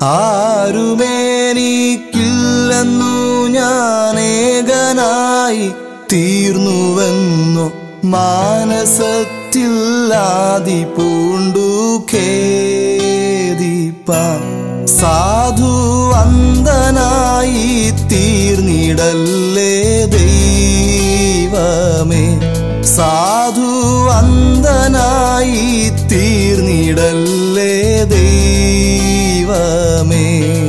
ആരുമേനിക്കില്ലെന്നു ഞാൻ ഏകനായി തീർന്നുവെന്നു മാനസത്തിൽ ആദി പൂണ്ടു ഖേദിപ്പാൻ സാധു അന്ധനായി തീർന്നിടല്ലേ ദൈവമേ സാധു അന്ധനായി തീർന്നിടല്ലേ ദൈവമേ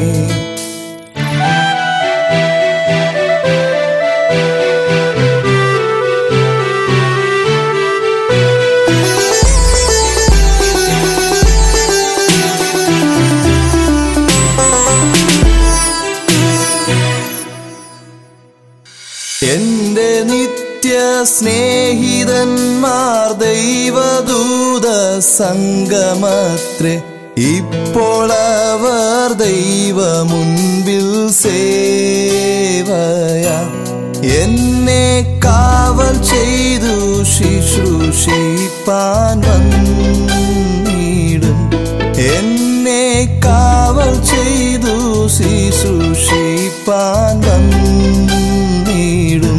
എന്റെ നിത്യ സ്നേഹിതന്മാർ ദൈവദൂത സംഗമത്രേ ഇപ്പോൾ അവർ ദൈവ മുൻപിൽ സേവയ എന്നെ കാവൽ ചെയ്തു ശുശ്രൂഷിപ്പാൻ വന്നിടും എന്നെ കാവൽ ചെയ്തു ശുശ്രൂഷിപ്പാൻ വന്നിടും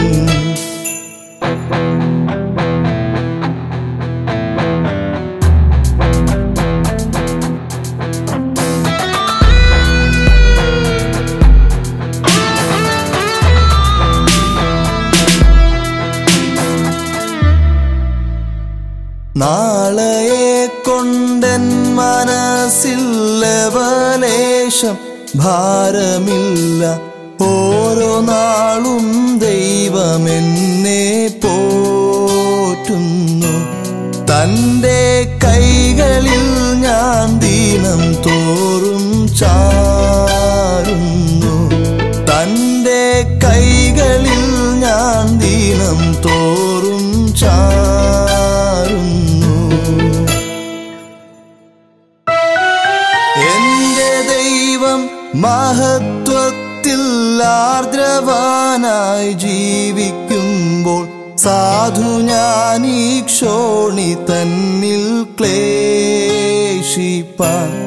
നാളെയെ കൊണ്ടൻ മനസ്സിൽ ലവലേശം ഭാരമില്ല ഓരോ നാളും ദൈവമെന്നെ പോറ്റുന്നു തൻ്റെ കൈകളിൽ ഞാൻ ദീനം തോറും ചാരുന്നു തൻ്റെ കൈകളിൽ ഞാൻ ദീനം തോറും ചാരുന്നു എന്റെ ദൈവം മഹത്വത്തിൽ ആർദ്രവാനായി ജീവിക്കുമ്പോൾ സാധു ഞാൻ ഈ ക്ഷോണി തന്നിൽ ക്ലേശിപ്പാൻ